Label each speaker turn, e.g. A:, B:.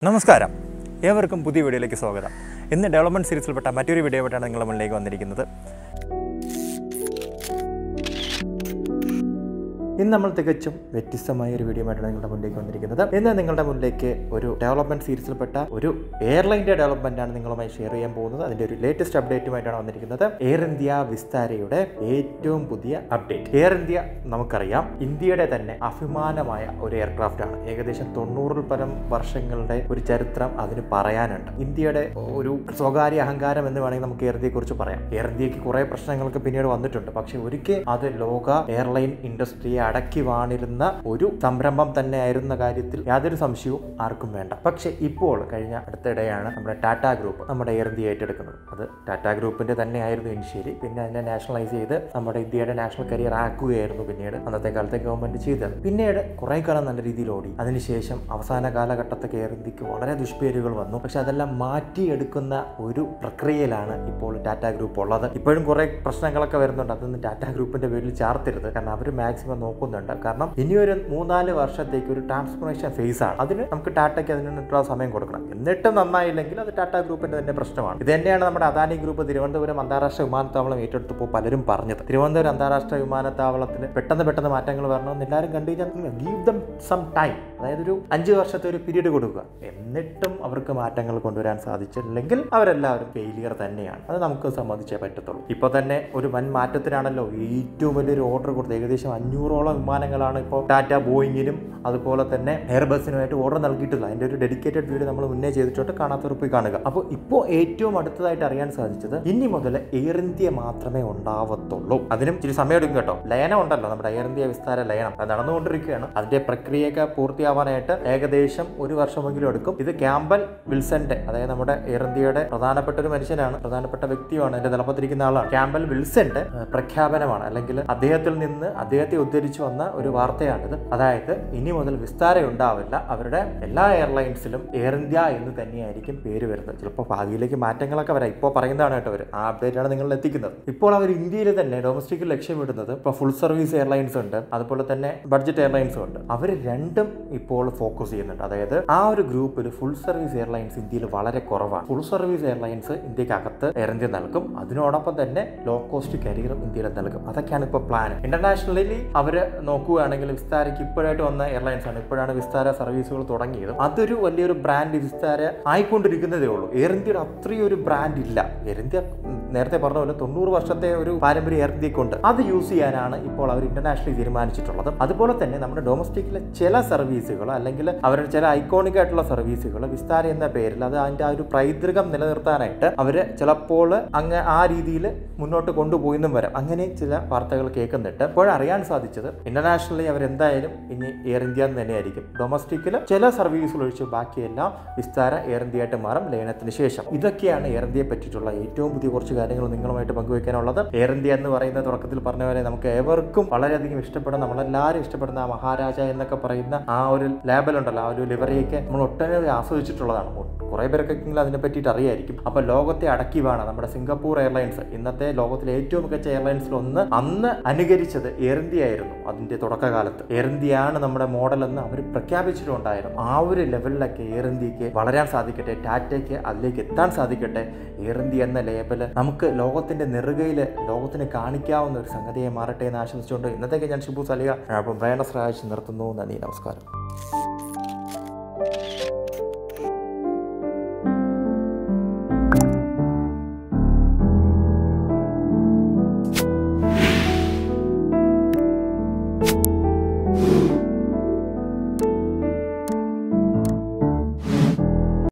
A: നമസ്കാരം ഏവർക്കും പുതിയ വീഡിയോയിലേക്ക് സ്വാഗതം ഇന്ന് ഡെവലപ്മെൻറ്റ് സീരീസിൽപ്പെട്ട മറ്റൊരു വീഡിയോ ആയിട്ടാണ് നിങ്ങളുടെ മുന്നിലേക്ക് വന്നിരിക്കുന്നത് ഇന്ന് നമ്മൾ തികച്ചും വ്യത്യസ്തമായ ഒരു വീഡിയോ ആയിട്ടാണ് നിങ്ങളുടെ മുന്നിലേക്ക് വന്നിരിക്കുന്നത് ഇന്ന് നിങ്ങളുടെ മുന്നിലേക്ക് ഒരു ഡെവലപ്മെൻറ്റ് സീരീസിൽപ്പെട്ട ഒരു എയർലൈൻ്റെ ഡെവലപ്മെൻ്റ് ആണ് നിങ്ങളുമായി ഷെയർ ചെയ്യാൻ പോകുന്നത് അതിൻ്റെ ഒരു ലേറ്റസ്റ്റ് അപ്ഡേറ്റുമായിട്ടാണ് വന്നിരിക്കുന്നത് എയർ ഇന്ത്യ വിസ്താരയുടെ ഏറ്റവും പുതിയ അപ്ഡേറ്റ് എയർ ഇന്ത്യ നമുക്കറിയാം ഇന്ത്യയുടെ തന്നെ അഭിമാനമായ ഒരു എയർക്രാഫ്റ്റ് ആണ് ഏകദേശം തൊണ്ണൂറിൽ പരം വർഷങ്ങളുടെ ഒരു ചരിത്രം അതിന് പറയാനുണ്ട് ഇന്ത്യയുടെ ഒരു സ്വകാര്യ അഹങ്കാരം എന്ന് വേണമെങ്കിൽ നമുക്ക് എയർ ഇന്ത്യയെ കുറിച്ച് പറയാം എയർ ഇന്ത്യക്ക് കുറെ പ്രശ്നങ്ങൾക്ക് പിന്നീട് വന്നിട്ടുണ്ട് പക്ഷെ ഒരിക്കൽ അത് ലോക എയർലൈൻ ഇൻഡസ്ട്രിയെ അടക്കി വാണിരുന്ന ഒരു സംരംഭം തന്നെ ആയിരുന്ന കാര്യത്തിൽ യാതൊരു സംശയവും ആർക്കും വേണ്ട പക്ഷെ ഇപ്പോൾ കഴിഞ്ഞ അടുത്തിടെയാണ് നമ്മുടെ ടാറ്റ ഗ്രൂപ്പ് നമ്മുടെ എയർ ഇന്ത്യ ഏറ്റെടുക്കുന്നത് അത് ടാറ്റ ഗ്രൂപ്പിന്റെ തന്നെ ആയിരുന്നു ഇനിഷ്യലി പിന്നെ അതിനെ നാഷണലൈസ് ചെയ്ത് നമ്മുടെ ഇന്ത്യയുടെ നാഷണൽ കരിയർ ആക്കുകയായിരുന്നു പിന്നീട് അന്നത്തെ കാലത്തെ ഗവൺമെന്റ് ചെയ്തത് പിന്നീട് കുറെ കാലം നല്ല രീതിയിൽ ഓടി അതിനുശേഷം അവസാന കാലഘട്ടത്തൊക്കെ എയർ ഇന്ത്യക്ക് വളരെ ദുഷ്പേരുകൾ വന്നു പക്ഷെ അതെല്ലാം മാറ്റിയെടുക്കുന്ന ഒരു പ്രക്രിയയിലാണ് ഇപ്പോൾ ടാറ്റ ഗ്രൂപ്പ് ഉള്ളത് ഇപ്പോഴും കുറെ പ്രശ്നങ്ങളൊക്കെ വരുന്നുണ്ട് അതൊന്നും ടാറ്റ ഗ്രൂപ്പിന്റെ പേരിൽ ചാർത്തരുത് കാരണം അവർ മാക്സിമം നോക്കുന്നുണ്ട് കാരണം ഇനിയൊരു മൂന്നാല് വർഷത്തേക്ക് ഒരു ട്രാൻസ്ഫോർമേഷൻ ഫേസ് ആണ് അതിന് നമുക്ക് ടാറ്റയ്ക്ക് അതിനുള്ള സമയം കൊടുക്കണം എന്നിട്ടും നന്നായില്ലെങ്കിൽ അത് ടാറ്റ ഗ്രൂപ്പിന്റെ തന്നെ പ്രശ്നമാണ് ഇത് തന്നെയാണ് നമ്മുടെ അദാനി ഗ്രൂപ്പ് തിരുവനന്തപുരം അന്താരാഷ്ട്ര വിമാനത്താവളം ഏറ്റെടുത്തപ്പോൾ പലരും പറഞ്ഞത് തിരുവനന്തപുരം അന്താരാഷ്ട്ര വിമാനത്താവളത്തിൽ പെട്ടെന്ന് പെട്ടെന്ന് മാറ്റങ്ങൾ വരണമെന്ന് എല്ലാവരും കണ്ടു കഴിഞ്ഞാൽ ഗീവ് ദം സം ടൈം അതായത് ഒരു അഞ്ച് വർഷത്തെ ഒരു പീരീഡ് കൊടുക്കുക എന്നിട്ടും അവർക്ക് മാറ്റങ്ങൾ കൊണ്ടുവരാൻ സാധിച്ചില്ലെങ്കിൽ അവരെല്ലാവരും ഫെയിലിയർ തന്നെയാണ് അത് നമുക്ക് സമ്മതിച്ചേ പറ്റത്തുള്ളൂ ഇപ്പോൾ തന്നെ ഒരു വൻ മാറ്റത്തിനാണല്ലോ ഏറ്റവും വലിയൊരു ഓർഡർ കൊടുത്തത് ഏകദേശം അഞ്ഞൂറോളം വിമാനങ്ങളാണ് ഇപ്പോൾ ടാറ്റ ബോയിങ്ങിനും അതുപോലെ തന്നെ എയർബസിനുമായിട്ട് ഓർഡർ നൽകിയിട്ടുള്ളത് അതിൻ്റെ ഒരു ഡെഡിക്കേറ്റഡ് വീഡിയോ നമ്മൾ മുന്നേ ചെയ്തിട്ടുണ്ട് കാണാത്തവർ പോയി കാണുക അപ്പോൾ ഇപ്പോൾ ഏറ്റവും അടുത്തതായിട്ട് അറിയാൻ സാധിച്ചത് ഇനി മുതൽ എയർ ഇന്ത്യ മാത്രമേ ഉണ്ടാവത്തുള്ളൂ അതിനും ഇച്ചിരി സമയം എടുക്കും കേട്ടോ ലയനം ഉണ്ടല്ലോ നമ്മുടെ എയർ ഇന്ത്യ വിസ്താര ലയനം അത് നടന്നുകൊണ്ടിരിക്കുകയാണ് അതിന്റെ പ്രക്രിയയൊക്കെ പൂർത്തിയാവാനായിട്ട് ഏകദേശം ഒരു വർഷമെങ്കിലും എടുക്കും ഇത് ക്യാമ്പൽ വിൽസന്റെ അതായത് നമ്മുടെ എയർ ഇന്ത്യയുടെ പ്രധാനപ്പെട്ട ഒരു മനുഷ്യനാണ് പ്രധാനപ്പെട്ട വ്യക്തിയാണ് എന്റെ തലപ്പത്തിരിക്കുന്ന ആളാണ് ക്യാമ്പൽ വിൽസന്റെ ഏഹ്, പ്രഖ്യാപനമാണ് അല്ലെങ്കിൽ അദ്ദേഹത്തിൽ നിന്ന് അദ്ദേഹത്തെ ഉദ്ധരിച്ചു വന്ന ഒരു വാർത്തയാണിത് അതായത് ഇനി മുതൽ വിസ്താര ഉണ്ടാവില്ല അവരുടെ എല്ലാ എയർലൈൻസിലും എയർ ഇന്ത്യ എന്ന് തന്നെയായിരിക്കും പേര് വരുന്നത് ചിലപ്പോൾ ഭാവിയിലേക്ക് മാറ്റങ്ങളൊക്കെ വരാം ഇപ്പോൾ പറയുന്നതാണ് കേട്ടോ അവർ ആ അപ്ഡേറ്റ് ആണ് നിങ്ങളിൽ എത്തിക്കുന്നത് ഇപ്പോൾ അവർ ഇന്ത്യയിൽ തന്നെ ഡൊമസ്റ്റിക്കിൽ ലക്ഷ്യമിടുന്നത് ഇപ്പോൾ ഫുൾ സർവീസ് എയർലൈൻസ് ഉണ്ട് അതുപോലെ തന്നെ ബഡ്ജറ്റ് എയർലൈൻസും ഉണ്ട് അവർ രണ്ടും ഇപ്പോൾ ഫോക്കസ് ചെയ്യുന്നുണ്ട് അതായത് ആ ഒരു ഗ്രൂപ്പിൽ ഫുൾ സർവീസ് എയർലൈൻസ് ഇന്ത്യയിൽ വളരെ കുറവാണ് ഫുൾ സർവീസ് എയർലൈൻസ് ഇന്ത്യക്കകത്ത് എയർ ഇന്ത്യ നൽകും അതിനോടൊപ്പം തന്നെ ലോ കോസ്റ്റ് കരിയറും ഇന്ത്യയിൽ നൽകും അതൊക്കെയാണ് ഇപ്പോൾ പ്ലാൻ ഇന്റർനാഷണലി അവർ നോക്കുകയാണെങ്കിൽ വിസ്താരയ്ക്ക് ഇപ്പോഴായിട്ട് വന്ന എയർലൈൻസ് ആണ് ഇപ്പോഴാണ് വിസ്താര സർവീസുകൾ തുടങ്ങിയത് അതൊരു വലിയൊരു ബ്രാൻഡ് വിസ്താര ആയിക്കൊണ്ടിരിക്കുന്നതേ ഉള്ളൂ എയർ ഇന്ത്യയുടെ അത്രയും ഒരു ബ്രാൻഡ് ഇല്ല എയർ ഇന്ത്യ ഉം, നേരത്തെ പറഞ്ഞ പോലെ തൊണ്ണൂറ് വർഷത്തെ ഒരു പാരമ്പര്യം എയർ ഇന്ത്യക്കുണ്ട് അത് യൂസ് ചെയ്യാനാണ് ഇപ്പോൾ അവർ ഇന്റർനാഷണലി തീരുമാനിച്ചിട്ടുള്ളത് അതുപോലെ തന്നെ നമ്മുടെ ഡൊമസ്റ്റിക്കിലെ ചില സർവീസുകൾ അല്ലെങ്കിൽ അവരുടെ ചില ഐക്കോണിക് ആയിട്ടുള്ള സർവീസുകൾ വിസ്താര എന്ന പേരിൽ അത് അതിന്റെ ആ ഒരു പൈതൃകം നിലനിർത്താനായിട്ട് അവർ ചിലപ്പോൾ അങ്ങ് ആ രീതിയിൽ മുന്നോട്ട് കൊണ്ടുപോയിന്നും വരാം അങ്ങനെ ചില വാർത്തകൾ കേൾക്കുന്നുണ്ട് ഇപ്പോൾ അറിയാൻ സാധിച്ചത് ഇന്റർനാഷണലി അവർ എന്തായാലും ഇനി എയർ ഇന്ത്യ എന്ന് തന്നെയായിരിക്കും ഡൊമസ്റ്റിക്കിൽ ചില സർവീസുകൾ ഒഴിച്ച് ബാക്കിയെല്ലാം വിസ്താര എയർ ഇന്ത്യയായിട്ട് മാറും ലയനത്തിന് ശേഷം ഇതൊക്കെയാണ് എയർ ഇന്ത്യയെ പറ്റിയിട്ടുള്ള ഏറ്റവും പുതിയ കുറച്ച് കാര്യങ്ങൾ നിങ്ങളുമായിട്ട് പങ്കുവയ്ക്കാനുള്ളത് എയർ ഇന്ത്യ എന്ന് പറയുന്ന തുടക്കത്തിൽ പറഞ്ഞ പോലെ നമുക്ക് ഏവർക്കും വളരെയധികം ഇഷ്ടപ്പെടുന്ന നമ്മളെല്ലാവരും ഇഷ്ടപ്പെടുന്ന ആ മഹാരാജ എന്നൊക്കെ പറയുന്ന ആ ഒരു ലേബൽ ഉണ്ടല്ലോ ആ ഒരു ലിവറിയൊക്കെ നമ്മൾ ഒട്ടനവധി ആസ്വദിച്ചിട്ടുള്ളതാണ് കുറേ പേർക്കെങ്കിലും അതിനെ പറ്റിയിട്ട് അറിയായിരിക്കും അപ്പോൾ ലോകത്തെ അടക്കി വേണം നമ്മുടെ സിംഗപ്പൂർ എയർലൈൻസ് ഇന്നത്തെ ലോകത്തിലെ ഏറ്റവും മികച്ച എയർലൈൻസിൽ ഒന്ന് അന്ന് അനുകരിച്ചത് എയർ ഇന്ത്യ ആയിരുന്നു അതിന്റെ തുടക്കകാലത്ത് എയർ ഇന്ത്യയാണ് നമ്മുടെ മോഡൽ എന്ന് അവർ പ്രഖ്യാപിച്ചിട്ടുണ്ടായിരുന്നു ആ ഒരു ലെവലിലൊക്കെ എയർ ഇന്ത്യക്ക് വളരാൻ സാധിക്കട്ടെ ടാറ്റയ്ക്ക് അതിലേക്ക് എത്താൻ സാധിക്കട്ടെ എയർ ഇന്ത്യ എന്ന ലേബല് നമുക്ക് ലോകത്തിന്റെ നെറുകയിൽ ലോകത്തിന് കാണിക്കാവുന്ന ഒരു സംഗതിയെ മാറട്ടെ എന്ന് ആശംസിച്ചുകൊണ്ട് ഇന്നത്തേക്ക് ഞാൻ ഷിബു സലിയ അപ്പം വേണസ് രാജ് നിർത്തുന്നു നന്ദി നമസ്കാരം